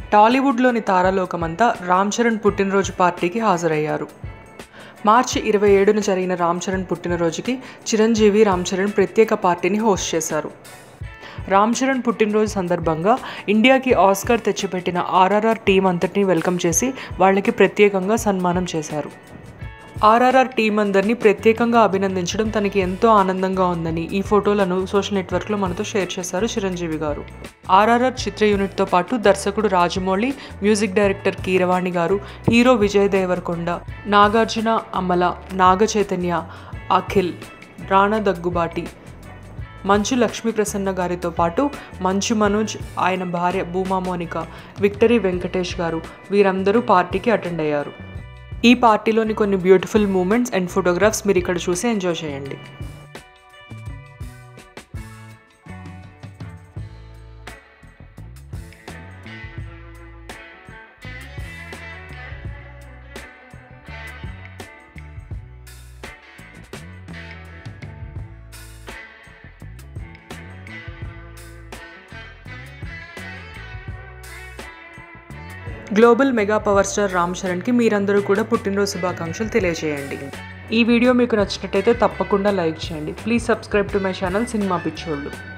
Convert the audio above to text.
టాలీవుడ్లోని తారాలోకమంతా రామ్ చరణ్ పుట్టినరోజు పార్టీకి హాజరయ్యారు మార్చి ఇరవై ఏడున జరిగిన రామ్ చరణ్ పుట్టినరోజుకి చిరంజీవి రామ్ చరణ్ ప్రత్యేక పార్టీని హోస్ట్ చేశారు రామ్ చరణ్ పుట్టినరోజు సందర్భంగా ఇండియాకి ఆస్కర్ తెచ్చిపెట్టిన ఆర్ఆర్ఆర్ టీం అంతటినీ వెల్కమ్ చేసి వాళ్ళకి ప్రత్యేకంగా సన్మానం చేశారు ఆర్ఆర్ఆర్ టీం అందరినీ ప్రత్యేకంగా అభినందించడం తనకి ఎంతో ఆనందంగా ఉందని ఈ ఫోటోలను సోషల్ నెట్వర్క్లో మనతో షేర్ చేశారు చిరంజీవి గారు ఆర్ఆర్ఆర్ చిత్ర యూనిట్తో పాటు దర్శకుడు Rajamouli music director Keeravani garu hero Vijay Deverakonda Nagarjuna Amala Naga Chaitanya Akhil Rana Daggubati Manchu Lakshmi Prasanna గారితో పాటు మంచు మనోజ్ ఆయన భార్య భూమా మోనిక విక్టరీ వెంకటేష్ గారు వీరందరూ పార్టీకి అటెండ్ అయ్యారు ఈ పార్టీలోని కొన్ని బ్యూటిఫుల్ మూమెంట్స్ అండ్ ఫోటోగ్రాఫ్స్ మీరు ఇక్కడ చూసి ఎంజాయ్ చేయండి global mega power star Ram చరణ్కి మీరందరూ కూడా పుట్టినరోజు శుభాకాంక్షలు తెలియజేయండి ఈ వీడియో మీకు నచ్చినట్టయితే తప్పకుండా లైక్ చేయండి please subscribe to my channel cinema పిచ్చోళ్ళు